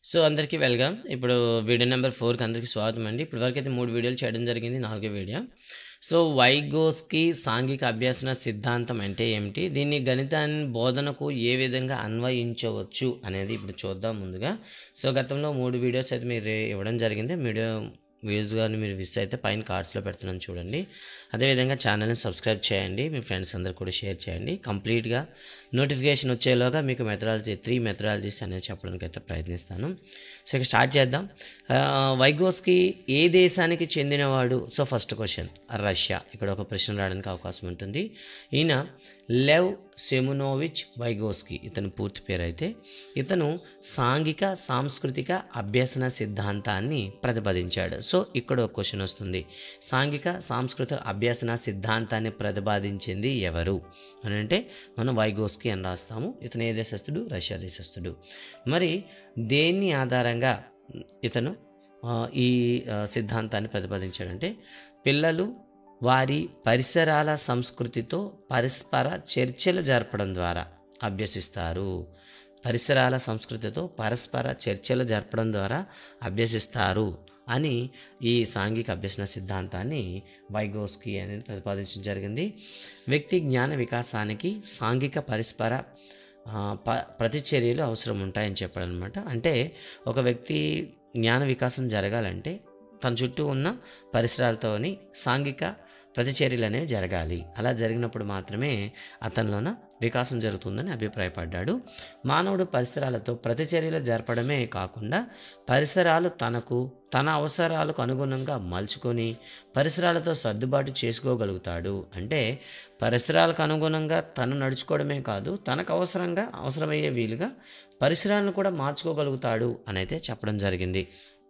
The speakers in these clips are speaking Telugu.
సో అందరికీ వెల్కమ్ ఇప్పుడు వీడియో నెంబర్ ఫోర్కి అందరికీ స్వాగతం అండి ఇప్పుడు వరకు అయితే మూడు వీడియోలు చేయడం జరిగింది నాలుగో వీడియో సో వైగోస్కి సాంఘిక అభ్యాసన సిద్ధాంతం అంటే ఏమిటి దీన్ని గణితాన్ని బోధనకు ఏ విధంగా అన్వయించవచ్చు అనేది ఇప్పుడు చూద్దాం ముందుగా సో గతంలో మూడు వీడియోస్ అయితే మీరు ఇవ్వడం జరిగింది వీడియో వ్యూస్ కానీ మీరు మిస్ అయితే పైన కార్డ్స్లో పెడుతున్నాను చూడండి అదేవిధంగా ఛానల్ని సబ్స్క్రైబ్ చేయండి మీ ఫ్రెండ్స్ అందరు కూడా షేర్ చేయండి కంప్లీట్గా నోటిఫికేషన్ వచ్చేలోగా మీకు మెథడాలజీ త్రీ మెథడాలజీస్ అనేది చెప్పడానికి అయితే ప్రయత్నిస్తాను సో ఇక స్టార్ట్ చేద్దాం ఆ, వైగోస్కి ఏ దేశానికి చెందినవాడు సో ఫస్ట్ క్వశ్చన్ రష్యా ఇక్కడ ఒక ప్రశ్న రావడానికి అవకాశం ఉంటుంది ఈయన లెవ్ సెమునోవిచ్ వైగోస్కి ఇతని పూర్తి పేరు అయితే ఇతను సాంఘిక సాంస్కృతిక అభ్యసన సిద్ధాంతాన్ని ప్రతిపాదించాడు సో ఇక్కడ ఒక క్వశ్చన్ వస్తుంది సాంఘిక సాంస్కృతిక అభ్యసన సిద్ధాంతాన్ని ప్రతిపాదించింది ఎవరు అని అంటే మనం వైగోస్కి అని రాస్తాము ఇతను ఏ దేశస్థుడు రష్యా దేశస్థుడు మరి దేన్ని ఆధారంగా ఇతను ఆ, ఈ ఆ, సిద్ధాంతాన్ని ప్రతిపాదించాడంటే పిల్లలు వారి పరిసరాల సంస్కృతితో పరస్పర చర్చలు జరపడం ద్వారా అభ్యసిస్తారు పరిసరాల సంస్కృతితో పరస్పర చర్చలు జరపడం ద్వారా అభ్యసిస్తారు అని ఈ సాంఘిక అభ్యసన సిద్ధాంతాన్ని వైగోస్కి అనేది ప్రతిపాదించడం జరిగింది వ్యక్తి జ్ఞాన వికాసానికి సాంఘిక పరస్పర ఆ, ప ప్రతిచర్యలు అవసరం ఉంటాయని చెప్పాడు అనమాట అంటే ఒక వ్యక్తి జ్ఞాన వికాసం జరగాలంటే తన చుట్టూ ఉన్న పరిసరాలతోని సాంఘిక ప్రతిచర్యలు అనేవి జరగాలి అలా జరిగినప్పుడు మాత్రమే అతనిలోన వికాసం జరుగుతుందని అభిప్రాయపడ్డాడు మానవుడు పరిసరాలతో ప్రతిచర్యలు జరపడమే కాకుండా పరిసరాలు తనకు తన అవసరాలకు అనుగుణంగా మలుచుకొని పరిసరాలతో సర్దుబాటు చేసుకోగలుగుతాడు అంటే పరిసరాలకు అనుగుణంగా తను నడుచుకోవడమే కాదు తనకు అవసరంగా అవసరమయ్యే వీలుగా పరిసరాలను కూడా మార్చుకోగలుగుతాడు అని అయితే చెప్పడం జరిగింది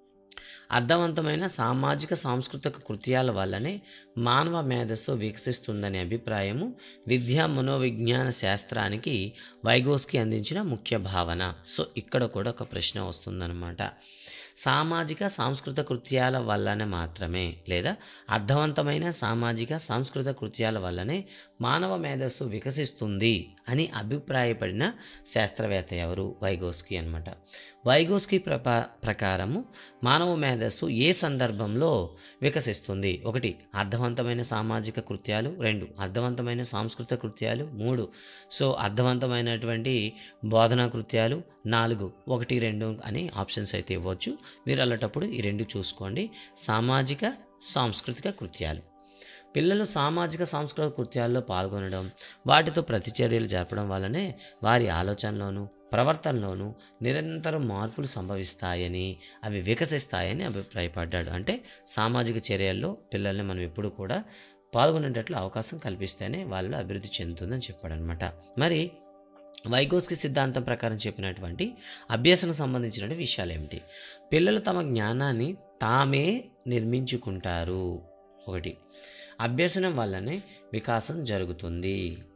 అర్థవంతమైన సామాజిక సాంస్కృతిక కృత్యాల వల్లనే మానవ మేధస్సు వికసిస్తుందనే అభిప్రాయము విద్యా మనోవిజ్ఞాన శాస్త్రానికి వైగోస్కి అందించిన ముఖ్య భావన సో ఇక్కడ కూడా ఒక ప్రశ్న వస్తుందన్నమాట సామాజిక సాంస్కృతిక కృత్యాల వల్లనే మాత్రమే లేదా అర్థవంతమైన సామాజిక సాంస్కృతిక కృత్యాల వల్లనే మానవ మేధస్సు వికసిస్తుంది అని అభిప్రాయపడిన శాస్త్రవేత్త ఎవరు వైగోస్కి అనమాట వైగోస్కి ప్రపా ప్రకారము మానవ మేధస్సు ఏ సందర్భంలో వికసిస్తుంది ఒకటి అర్థవంతమైన సామాజిక కృత్యాలు రెండు అర్థవంతమైన సాంస్కృతిక కృత్యాలు మూడు సో అర్థవంతమైనటువంటి బోధనా కృత్యాలు నాలుగు ఒకటి రెండు అని ఆప్షన్స్ అయితే ఇవ్వచ్చు మీరు అలాంటప్పుడు ఈ రెండు చూసుకోండి సామాజిక సాంస్కృతిక కృత్యాలు పిల్లలు సామాజిక సాంస్కృతిక కృత్యాల్లో పాల్గొనడం వాటితో ప్రతిచర్యలు జరపడం వల్లనే వారి ఆలోచనలోను ప్రవర్తనలోనూ నిరంతరం మార్పులు సంభవిస్తాయని అవి వికసిస్తాయని అభిప్రాయపడ్డాడు అంటే సామాజిక చర్యల్లో పిల్లల్ని మనం ఎప్పుడు కూడా పాల్గొనేటట్లు అవకాశం కల్పిస్తేనే వాళ్ళు అభివృద్ధి చెందుతుందని చెప్పాడనమాట మరి వైగోస్కి సిద్ధాంతం ప్రకారం చెప్పినటువంటి అభ్యాసనకు సంబంధించిన విషయాలు ఏమిటి పిల్లలు తమ జ్ఞానాన్ని తామే నిర్మించుకుంటారు ఒకటి అభ్యసనం వల్లనే వికాసం జరుగుతుంది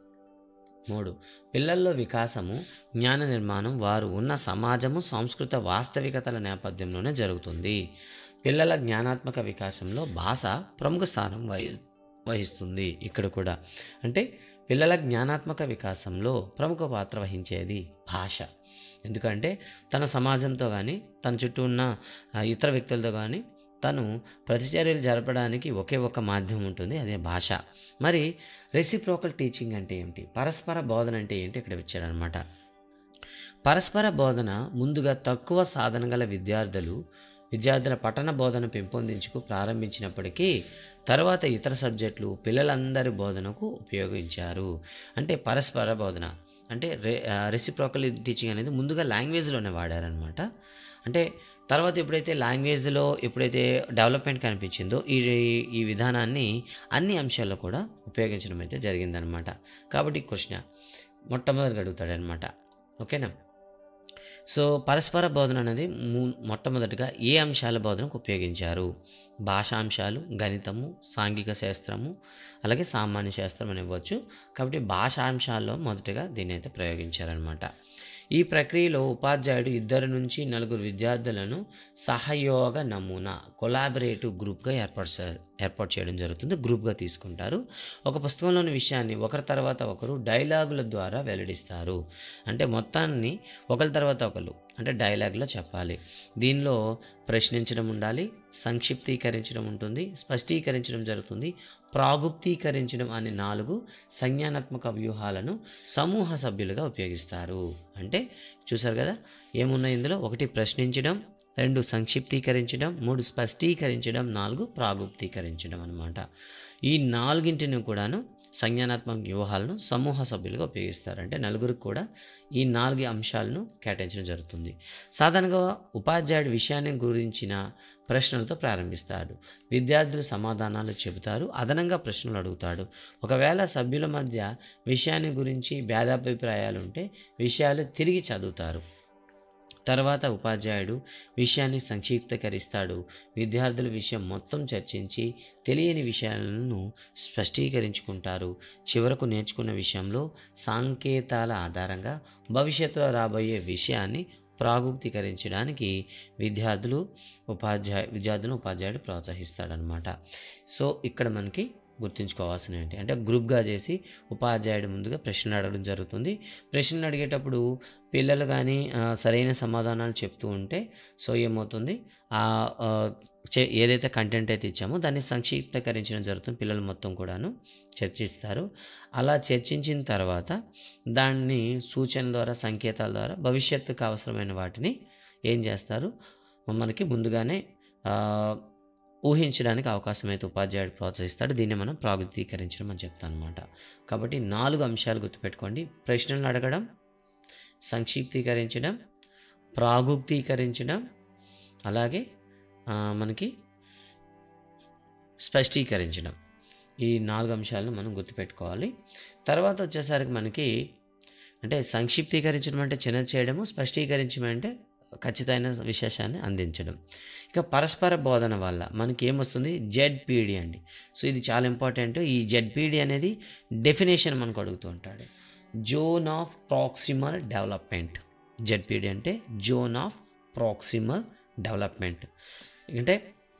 మూడు పిల్లల్లో వికాసము జ్ఞాన నిర్మాణం వారు ఉన్న సమాజము సంస్కృత వాస్తవికతల నేపథ్యంలోనే జరుగుతుంది పిల్లల జ్ఞానాత్మక వికాసంలో భాష ప్రముఖ స్థానం వహి వహిస్తుంది ఇక్కడ కూడా అంటే పిల్లల జ్ఞానాత్మక వికాసంలో ప్రముఖ పాత్ర వహించేది భాష ఎందుకంటే తన సమాజంతో కానీ తన చుట్టూ ఉన్న ఆ, ఇతర వ్యక్తులతో కానీ తను ప్రతిచర్యలు జరపడానికి ఒకే ఒక మాధ్యమం ఉంటుంది అదే భాష మరి రెసిప్రోకల్ టీచింగ్ అంటే ఏమిటి పరస్పర బోధన అంటే ఏంటి ఇక్కడ ఇచ్చాడనమాట పరస్పర బోధన ముందుగా తక్కువ సాధన గల విద్యార్థులు విద్యార్థుల పఠన బోధన పెంపొందించుకు ప్రారంభించినప్పటికీ తర్వాత ఇతర సబ్జెక్టులు పిల్లలందరి బోధనకు ఉపయోగించారు అంటే పరస్పర బోధన అంటే రె రెసిప్రోకల్ టీచింగ్ అనేది ముందుగా లాంగ్వేజ్లోనే వాడారనమాట అంటే తర్వాత ఎప్పుడైతే లాంగ్వేజ్లో ఎప్పుడైతే డెవలప్మెంట్ కనిపించిందో ఈ ఈ విధానాన్ని అన్ని అంశాల్లో కూడా ఉపయోగించడం అయితే జరిగిందనమాట కాబట్టి క్వశ్చన్ మొట్టమొదటిగా అడుగుతాడనమాట ఓకేనా సో పరస్పర బోధన అనేది ము- మొట్టమొదటిగా ఏ అంశాల బోధనకు ఉపయోగించారు భాషాంశాలు గణితము సాంఘిక శాస్త్రము అలాగే సామాన్య శాస్త్రం అని ఇవ్వచ్చు కాబట్టి భాషాంశాల్లో మొదటగా దీన్ని అయితే ప్రయోగించారనమాట ఈ ప్రక్రియలో ఉపాధ్యాయుడు ఇద్దరు నుంచి నలుగురు విద్యార్థులను సహయోగ నమూనా కొలాబరేటివ్ గ్రూప్గా ఏర్పాటు చే- ఏర్పాటు చేయడం జరుగుతుంది గ్రూప్గా తీసుకుంటారు ఒక పుస్తకంలోని విషయాన్ని ఒకరి తర్వాత ఒకరు డైలాగుల ద్వారా వెల్లడిస్తారు అంటే మొత్తాన్ని ఒకరి తర్వాత ఒకరు అంటే డైలాగ్లో చెప్పాలి దీనిలో ప్రశ్నించడం ఉండాలి సంక్షిప్తీకరించడం ఉంటుంది స్పష్టీకరించడం జరుగుతుంది ప్రాగుప్తీకరించడం అనే నాలుగు సంజ్ఞానాత్మక వ్యూహాలను సమూహ సభ్యులుగా ఉపయోగిస్తారు అంటే చూసారు కదా ఏమున్నాయి ఇందులో ఒకటి ప్రశ్నించడం రెండు సంక్షిప్తీకరించడం మూడు స్పష్టీకరించడం నాలుగు ప్రాగుప్తీకరించడం అన్నమాట ఈ నాలుగింటిని కూడాను సంజ్ఞానాత్మక వ్యూహాలను సమూహ సభ్యులుగా ఉపయోగిస్తారు అంటే నలుగురికి కూడా ఈ నాలుగు అంశాలను కేటాయించడం జరుగుతుంది సాధారణంగా ఉపాధ్యాయుడు విషయాన్ని గురించిన ప్రశ్నలతో ప్రారంభిస్తాడు విద్యార్థులు సమాధానాలు చెబుతారు అదనంగా ప్రశ్నలు అడుగుతాడు ఒకవేళ సభ్యుల మధ్య విషయాన్ని గురించి భేదాభిప్రాయాలు ఉంటే విషయాలు తిరిగి చదువుతారు తర్వాత ఉపాధ్యాయుడు విషయాన్ని సంక్షిప్తీకరిస్తాడు విద్యార్థుల విషయం మొత్తం చర్చించి తెలియని విషయాలను స్పష్టీకరించుకుంటారు చివరకు నేర్చుకున్న విషయంలో సాంకేతాల ఆధారంగా భవిష్యత్తులో రాబోయే విషయాన్ని ప్రాగుక్తీకరించడానికి విద్యార్థులు ఉపాధ్యాయు విద్యార్థులను ఉపాధ్యాయుడు ప్రోత్సహిస్తాడనమాట సో ఇక్కడ మనకి గుర్తుంచుకోవాల్సిన ఏంటి అంటే గ్రూప్గా చేసి ఉపాధ్యాయుడు ముందుగా ప్రశ్నలు అడగడం జరుగుతుంది ప్రశ్నలు అడిగేటప్పుడు పిల్లలు కానీ ఆ, సరైన సమాధానాలు చెప్తూ ఉంటే సో ఏమవుతుంది ఆ ఆ, చే- ఏదైతే కంటెంట్ అయితే ఇచ్చామో దాన్ని సంక్షిప్తీకరించడం జరుగుతుంది పిల్లలు మొత్తం కూడాను చర్చిస్తారు అలా చర్చించిన తర్వాత దాన్ని సూచన ద్వారా సంకేతాల ద్వారా భవిష్యత్తుకు అవసరమైన వాటిని ఏం చేస్తారు మనకి ముందుగానే ఆ, ఊహించడానికి అవకాశం అయితే ఉపాధ్యాయుడు ప్రోత్సహిస్తాడు దీన్ని మనం ప్రాగుతీకరించడం అని చెప్తాను అనమాట కాబట్టి నాలుగు అంశాలు గుర్తుపెట్టుకోండి ప్రశ్నలు అడగడం సంక్షిప్తీకరించడం ప్రాగుక్తీకరించడం అలాగే ఆ, మనకి స్పష్టీకరించడం ఈ నాలుగు అంశాలను మనం గుర్తుపెట్టుకోవాలి తర్వాత వచ్చేసరికి మనకి అంటే సంక్షిప్తీకరించడం అంటే చిన్న చేయడము స్పష్టీకరించడం అంటే ఖచ్చితమైన విశేషాన్ని అందించడం ఇక పరస్పర బోధన వల్ల మనకి ఏమొస్తుంది జెడ్పీడి అండి సో ఇది చాలా ఇంపార్టెంట్ ఈ జెడ్పీడి అనేది డెఫినేషన్ మనకు అడుగుతూ ఉంటాడు zone of proximal development ZPD అంటే జోన్ ఆఫ్ ప్రాక్సిమల్ డెవలప్మెంట్ అంటే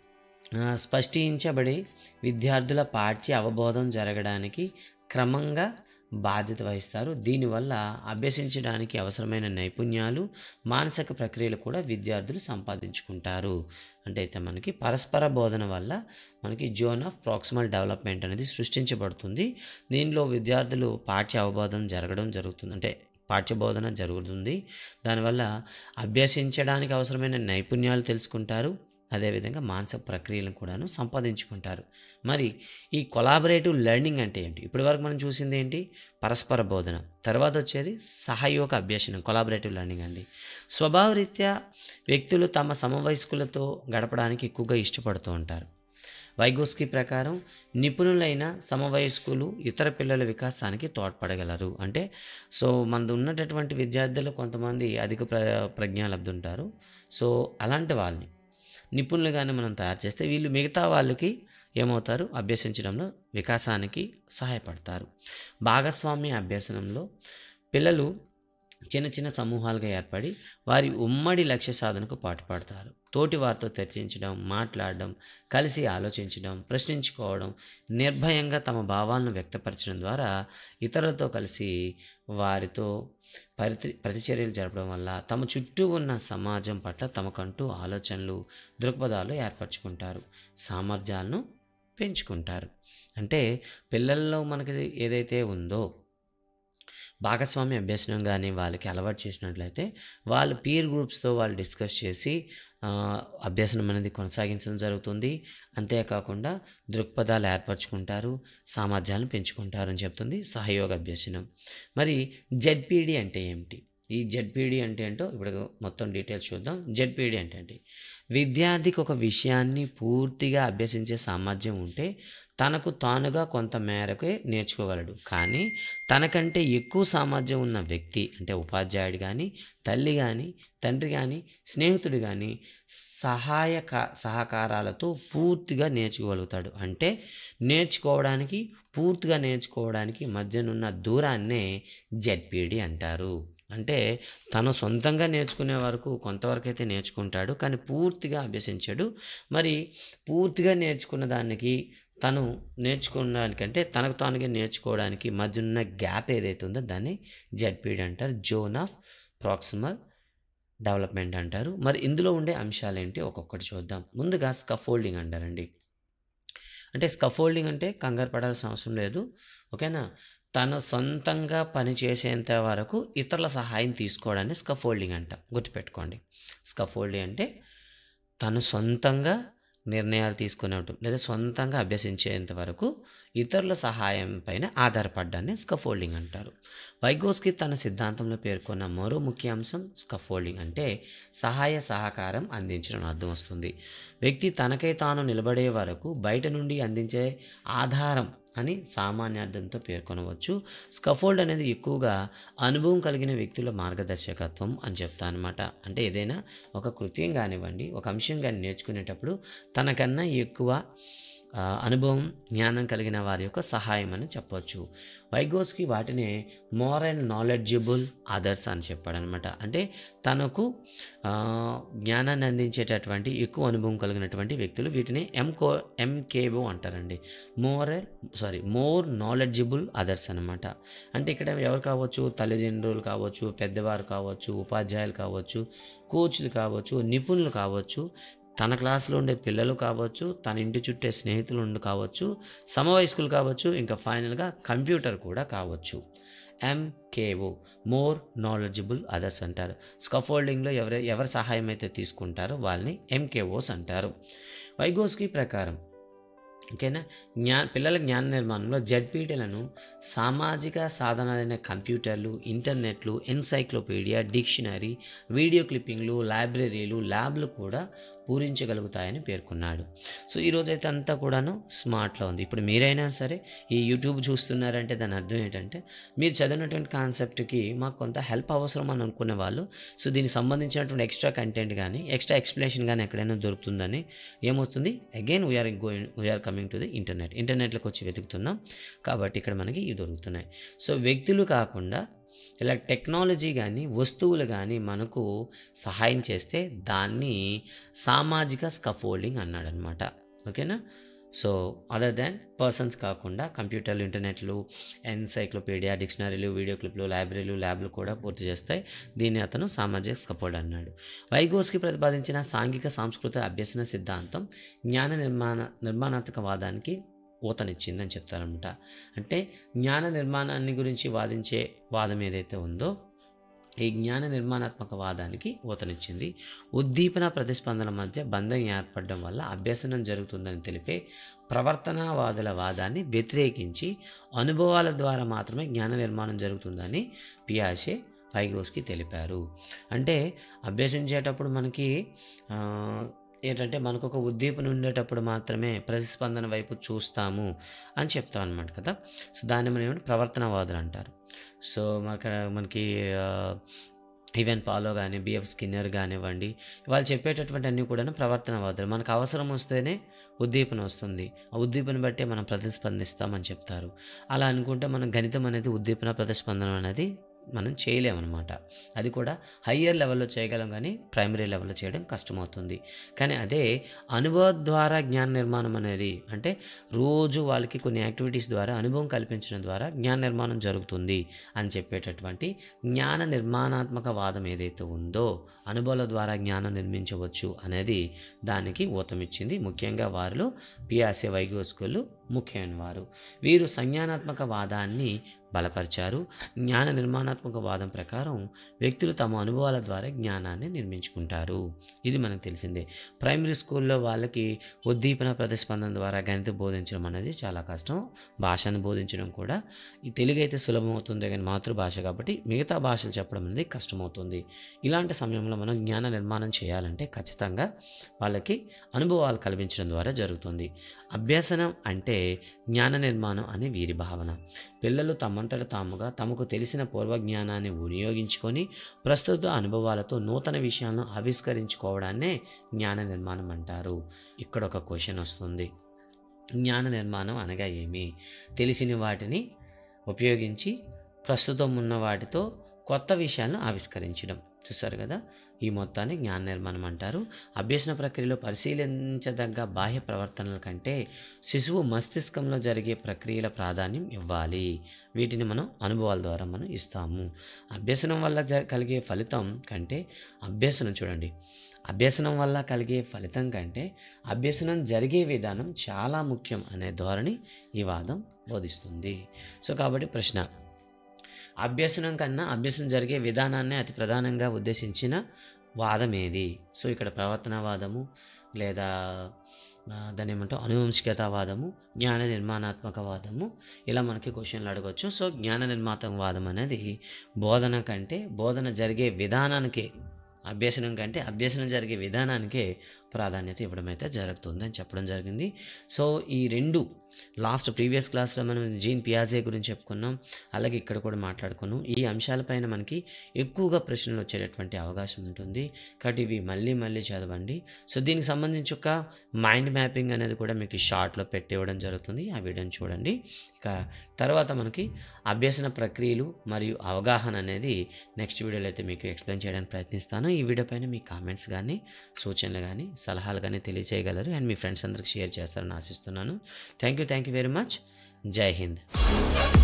ఆ, స్పష్టించబడి విద్యార్థుల పాఠ్య అవబోధం జరగడానికి క్రమంగా బాధ్యత వహిస్తారు దీనివల్ల అభ్యసించడానికి అవసరమైన నైపుణ్యాలు మానసిక ప్రక్రియలు కూడా విద్యార్థులు సంపాదించుకుంటారు అంటే అయితే మనకి పరస్పర బోధన వల్ల మనకి జోన్ ఆఫ్ ప్రాక్సిమల్ డెవలప్మెంట్ అనేది సృష్టించబడుతుంది దీనిలో విద్యార్థులు పాఠ్య అవబోధన జరగడం జరుగుతుంది అంటే పాఠ్యబోధన జరుగుతుంది దానివల్ల అభ్యసించడానికి అవసరమైన నైపుణ్యాలు తెలుసుకుంటారు అదేవిధంగా మానసిక ప్రక్రియలను కూడాను సంపాదించుకుంటారు మరి ఈ కొలాబరేటివ్ లెర్నింగ్ అంటే ఏంటి ఇప్పటి వరకు మనం చూసింది ఏంటి పరస్పర బోధన తర్వాత వచ్చేది సహయోగ అభ్యసనం కొలాబరేటివ్ లెర్నింగ్ అండి స్వభావరీత్యా వ్యక్తులు తమ సమవయస్కులతో గడపడానికి ఎక్కువగా ఇష్టపడుతూ ఉంటారు వైగోస్కి ప్రకారం నిపుణులైన సమవయస్కులు ఇతర పిల్లల వికాసానికి తోడ్పడగలరు అంటే సో మనది ఉన్నటువంటి విద్యార్థులు కొంతమంది అధిక ప్ర ప్రజ్ఞాలబ్ధి ఉంటారు సో అలాంటి వాళ్ళని నిపుణులుగానే మనం తయారు చేస్తే వీళ్ళు మిగతా వాళ్ళకి ఏమవుతారు అభ్యసించడంలో వికాసానికి సహాయపడతారు భాగస్వామ్య అభ్యసనంలో పిల్లలు చిన్న చిన్న సమూహాలుగా ఏర్పడి వారి ఉమ్మడి లక్ష్య సాధనకు పాటుపడతారు తోటి వారితో చర్చించడం మాట్లాడడం కలిసి ఆలోచించడం ప్రశ్నించుకోవడం నిర్భయంగా తమ భావాలను వ్యక్తపరచడం ద్వారా ఇతరులతో కలిసి వారితో ప్రతి ప్రతిచర్యలు జరపడం వల్ల తమ చుట్టూ ఉన్న సమాజం పట్ల తమకంటూ ఆలోచనలు దృక్పథాలు ఏర్పరచుకుంటారు సామర్థ్యాలను పెంచుకుంటారు అంటే పిల్లల్లో మనకి ఏదైతే ఉందో భాగస్వామ్య అభ్యసనం కానీ వాళ్ళకి అలవాటు చేసినట్లయితే వాళ్ళు పీర్ గ్రూప్స్తో వాళ్ళు డిస్కస్ చేసి ఆ, అభ్యసనం అనేది కొనసాగించడం జరుగుతుంది అంతేకాకుండా దృక్పథాలు ఏర్పరచుకుంటారు సామర్థ్యాలను పెంచుకుంటారు అని చెప్తుంది సహయోగ అభ్యసనం మరి జెడ్పీడి అంటే ఏమిటి ఈ జెడ్పీడి అంటే ఏంటో ఇప్పుడు మొత్తం డీటెయిల్స్ చూద్దాం జెడ్పీడి అంటే ఏంటి విద్యార్థికి ఒక విషయాన్ని పూర్తిగా అభ్యసించే సామర్థ్యం ఉంటే తనకు తానుగా కొంత మేరకే నేర్చుకోగలడు కానీ తనకంటే ఎక్కువ సామర్థ్యం ఉన్న వ్యక్తి అంటే ఉపాధ్యాయుడు కానీ తల్లి కానీ తండ్రి కానీ స్నేహితుడు కానీ సహాయక సహకారాలతో పూర్తిగా నేర్చుకోగలుగుతాడు అంటే నేర్చుకోవడానికి పూర్తిగా నేర్చుకోవడానికి మధ్యనున్న దూరాన్నే జెడ్పీడి అంటారు అంటే తను సొంతంగా నేర్చుకునే వరకు కొంతవరకు అయితే నేర్చుకుంటాడు కానీ పూర్తిగా అభ్యసించాడు మరి పూర్తిగా నేర్చుకున్న దానికి తను నేర్చుకోవడానికంటే తనకు తానుగా నేర్చుకోవడానికి మధ్య ఉన్న గ్యాప్ ఏదైతే ఉందో దాన్ని జెడ్పీడ్ అంటారు జోన్ ఆఫ్ ప్రాక్సిమల్ డెవలప్మెంట్ అంటారు మరి ఇందులో ఉండే అంశాలు ఏంటి ఒక్కొక్కటి చూద్దాం ముందుగా స్కఫోల్డింగ్ అంటారండి అంటే స్కఫోల్డింగ్ అంటే కంగారు పడాల్సిన అవసరం లేదు ఓకేనా తను సొంతంగా పని చేసేంత వరకు ఇతరుల సహాయం తీసుకోవడాన్ని స్కఫోల్డింగ్ అంట గుర్తుపెట్టుకోండి స్కఫోల్డింగ్ అంటే తను సొంతంగా నిర్ణయాలు తీసుకునే ఉంటుంది లేదా సొంతంగా అభ్యసించేంత వరకు ఇతరుల సహాయం పైన ఆధారపడ్డాన్ని స్కఫోల్డింగ్ అంటారు వైగోస్కి తన సిద్ధాంతంలో పేర్కొన్న మరో ముఖ్య అంశం స్కఫోల్డింగ్ అంటే సహాయ సహకారం అందించడం అర్థం వస్తుంది వ్యక్తి తనకై తాను నిలబడే వరకు బయట నుండి అందించే ఆధారం అని సామాన్యార్థంతో పేర్కొనవచ్చు స్కఫోల్డ్ అనేది ఎక్కువగా అనుభవం కలిగిన వ్యక్తుల మార్గదర్శకత్వం అని చెప్తా అనమాట అంటే ఏదైనా ఒక కృత్యం కానివ్వండి ఒక అంశం కానీ నేర్చుకునేటప్పుడు తనకన్నా ఎక్కువ ఆ, అనుభవం జ్ఞానం కలిగిన వారి యొక్క సహాయం అని చెప్పవచ్చు వైగోస్కి వాటిని మోర్ అండ్ నాలెడ్జబుల్ అదర్స్ అని చెప్పాడనమాట అంటే తనకు ఆ, జ్ఞానాన్ని అందించేటటువంటి ఎక్కువ అనుభవం కలిగినటువంటి వ్యక్తులు వీటిని ఎంకో ఎంకేఓ అంటారండి more sorry more knowledgeable others అనమాట అంటే ఇక్కడ ఎవరు కావచ్చు తల్లిదండ్రులు కావచ్చు పెద్దవారు కావచ్చు ఉపాధ్యాయులు కావచ్చు కోచ్లు కావచ్చు నిపుణులు కావచ్చు తన క్లాసులో ఉండే పిల్లలు కావచ్చు తన ఇంటి చుట్టే స్నేహితులు ఉండి కావచ్చు సమవయస్కులు కావచ్చు ఇంకా ఫైనల్గా కంప్యూటర్ కూడా కావచ్చు ఎంకేఓ మోర్ నాలెడ్జబుల్ అదర్స్ అంటారు స్కఫోల్డింగ్లో ఎవరు ఎవరి సహాయం అయితే తీసుకుంటారో వాళ్ళని ఎంకేఓస్ అంటారు వైగోస్కి ప్రకారం ఓకేనా జ్ఞా పిల్లల జ్ఞాన నిర్మాణంలో జెడ్పీటీలను సామాజిక సాధనాలైన కంప్యూటర్లు ఇంటర్నెట్లు ఎన్సైక్లోపీడియా డిక్షనరీ వీడియో క్లిప్పింగ్లు లైబ్రరీలు ల్యాబ్లు కూడా పూరించగలుగుతాయని పేర్కొన్నాడు సో ఈరోజైతే అంతా కూడాను స్మార్ట్లో ఉంది ఇప్పుడు మీరైనా సరే ఈ యూట్యూబ్ చూస్తున్నారంటే దాని అర్థం ఏంటంటే మీరు చదివినటువంటి కాన్సెప్ట్కి మాకు కొంత హెల్ప్ అవసరం అని అనుకునే వాళ్ళు సో దీనికి సంబంధించినటువంటి ఎక్స్ట్రా కంటెంట్ కానీ ఎక్స్ట్రా ఎక్స్ప్లెనేషన్ కానీ ఎక్కడైనా దొరుకుతుందని ఏమవుతుంది again we are going we are coming to the internet ఇంటర్నెట్లోకి వచ్చి వెతుకుతున్నాం కాబట్టి ఇక్కడ మనకి ఇవి దొరుకుతున్నాయి సో వ్యక్తులు కాకుండా ఇలా టెక్నాలజీ కానీ వస్తువులు కానీ మనకు సహాయం చేస్తే దాన్ని సామాజిక స్కఫోల్డింగ్ అన్నాడనమాట ఓకేనా సో అదర్ దాన్ పర్సన్స్ కాకుండా కంప్యూటర్లు ఇంటర్నెట్లు ఎన్సైక్లోపీడియా డిక్షనరీలు వీడియో క్లిప్లు లైబ్రరీలు ల్యాబ్లు కూడా పూర్తి చేస్తాయి దీన్ని అతను సామాజిక స్కఫోల్డ్ అన్నాడు వైగోస్కి ప్రతిపాదించిన సాంఘిక సాంస్కృతిక అభ్యసన సిద్ధాంతం జ్ఞాన నిర్మాణ నిర్మాణాత్మక వాదానికి ఊతనిచ్చిందని చెప్తారనమాట అంటే జ్ఞాన నిర్మాణాన్ని గురించి వాదించే వాదం ఏదైతే ఉందో ఈ జ్ఞాన నిర్మాణాత్మక వాదానికి ఊతనిచ్చింది ఉద్దీపన ప్రతిస్పందన మధ్య బంధం ఏర్పడడం వల్ల అభ్యసనం జరుగుతుందని తెలిపే ప్రవర్తనవాదుల వాదాన్ని వ్యతిరేకించి అనుభవాల ద్వారా మాత్రమే జ్ఞాన నిర్మాణం జరుగుతుందని పియాషే పైగోస్కి తెలిపారు అంటే అభ్యసించేటప్పుడు మనకి ఆ, ఏంటంటే మనకు ఒక ఉద్దీపన ఉండేటప్పుడు మాత్రమే ప్రతిస్పందన వైపు చూస్తాము అని చెప్తాం అనమాట కదా సో దాన్ని మనం ఏమంటే ప్రవర్తనవాదులు అంటారు సో మనకి మనకి ఆ, ఈవెన్ పాలో కానీ బిఎఫ్ స్కిన్నర్ కానివ్వండి వాళ్ళు చెప్పేటటువంటి అన్నీ కూడా ప్రవర్తనవాదులు మనకు అవసరం వస్తేనే ఉద్దీపన వస్తుంది ఆ ఉద్దీపన బట్టే మనం ప్రతిస్పందిస్తామని చెప్తారు అలా అనుకుంటే మనం గణితం అనేది ఉద్దీపన ప్రతిస్పందన అనేది మనం చేయలేమన్నమాట అది కూడా హయ్యర్ లెవెల్లో చేయగలం కానీ ప్రైమరీ లెవెల్లో చేయడం కష్టమవుతుంది కానీ అదే అనుభవం ద్వారా జ్ఞాన నిర్మాణం అనేది అంటే రోజు వాళ్ళకి కొన్ని యాక్టివిటీస్ ద్వారా అనుభవం కల్పించడం ద్వారా జ్ఞాన నిర్మాణం జరుగుతుంది అని చెప్పేటటువంటి జ్ఞాన నిర్మాణాత్మక వాదం ఏదైతే ఉందో అనుభవాల ద్వారా జ్ఞానం నిర్మించవచ్చు అనేది దానికి ఊతమిచ్చింది ముఖ్యంగా వారిలో పియాసే వైగోస్కులు ముఖ్యమైన వారు వీరు సంజ్ఞానాత్మక వాదాన్ని బలపరిచారు జ్ఞాన నిర్మాణాత్మక వాదం ప్రకారం వ్యక్తులు తమ అనుభవాల ద్వారా జ్ఞానాన్ని నిర్మించుకుంటారు ఇది మనకు తెలిసిందే ప్రైమరీ స్కూల్లో వాళ్ళకి ఉద్దీపన ప్రతిస్పందన ద్వారా గణితం బోధించడం అనేది చాలా కష్టం భాషను బోధించడం కూడా ఈ తెలుగు అయితే సులభం అవుతుంది కానీ మాతృభాష కాబట్టి మిగతా భాషలు చెప్పడం అనేది కష్టమవుతుంది ఇలాంటి సమయంలో మనం జ్ఞాన నిర్మాణం చేయాలంటే ఖచ్చితంగా వాళ్ళకి అనుభవాలు కల్పించడం ద్వారా జరుగుతుంది అభ్యసనం అంటే జ్ఞాన నిర్మాణం అని వీరి భావన పిల్లలు తమంతట తాముగా తమకు తెలిసిన పూర్వ జ్ఞానాన్ని వినియోగించుకొని ప్రస్తుత అనుభవాలతో నూతన విషయాలను ఆవిష్కరించుకోవడాన్నే జ్ఞాన నిర్మాణం అంటారు ఇక్కడ ఒక క్వశ్చన్ వస్తుంది జ్ఞాన నిర్మాణం అనగా ఏమి తెలిసిన వాటిని ఉపయోగించి ప్రస్తుతం ఉన్న వాటితో కొత్త విషయాలను ఆవిష్కరించడం చూసారు కదా ఈ మొత్తాన్ని జ్ఞాన నిర్మాణం అంటారు అభ్యసన ప్రక్రియలో పరిశీలించదగ్గ బాహ్య ప్రవర్తనల కంటే శిశువు మస్తిష్కంలో జరిగే ప్రక్రియల ప్రాధాన్యం ఇవ్వాలి వీటిని మనం అనుభవాల ద్వారా మనం ఇస్తాము అభ్యసనం వల్ల జ కలిగే ఫలితం కంటే అభ్యసనం చూడండి అభ్యసనం వల్ల కలిగే ఫలితం కంటే అభ్యసనం జరిగే విధానం చాలా ముఖ్యం అనే ధోరణి ఈ వాదం బోధిస్తుంది సో కాబట్టి ప్రశ్న అభ్యసనం కన్నా అభ్యసనం జరిగే విధానాన్ని అతి ప్రధానంగా ఉద్దేశించిన వాదం ఏది సో ఇక్కడ ప్రవర్తనవాదము లేదా ఆ, దాన్ని ఏమంటాం అనువంశికతావాదము జ్ఞాన నిర్మాణాత్మక వాదము ఇలా మనకి క్వశ్చన్లు అడగవచ్చు సో జ్ఞాన నిర్మాణాత్మక వాదం అనేది బోధన కంటే బోధన జరిగే విధానానికే అభ్యసనం కంటే అభ్యసనం జరిగే విధానానికే ప్రాధాన్యత ఇవ్వడం అయితే జరుగుతుంది అని చెప్పడం జరిగింది సో ఈ రెండు లాస్ట్ ప్రీవియస్ క్లాస్లో మనం జీన్ పియాజే గురించి చెప్పుకున్నాం అలాగే ఇక్కడ కూడా మాట్లాడుకున్నాం ఈ అంశాలపైన మనకి ఎక్కువగా ప్రశ్నలు వచ్చేటటువంటి అవకాశం ఉంటుంది కాబట్టి ఇవి మళ్ళీ మళ్ళీ చదవండి సో దీనికి సంబంధించి ఒక మైండ్ మ్యాపింగ్ అనేది కూడా మీకు షార్ట్లో పెట్టివ్వడం జరుగుతుంది ఆ వీడియోని చూడండి ఇక తర్వాత మనకి అభ్యసన ప్రక్రియలు మరియు అవగాహన అనేది నెక్స్ట్ వీడియోలో అయితే మీకు ఎక్స్ప్లెయిన్ చేయడానికి ప్రయత్నిస్తాను ఈ వీడియో పైన మీ కామెంట్స్ కానీ సూచనలు కానీ సలహాలు కానీ తెలియజేయగలరు అండ్ మీ ఫ్రెండ్స్ అందరికి షేర్ చేస్తారని ఆశిస్తున్నాను thank you thank you very much జై హింద్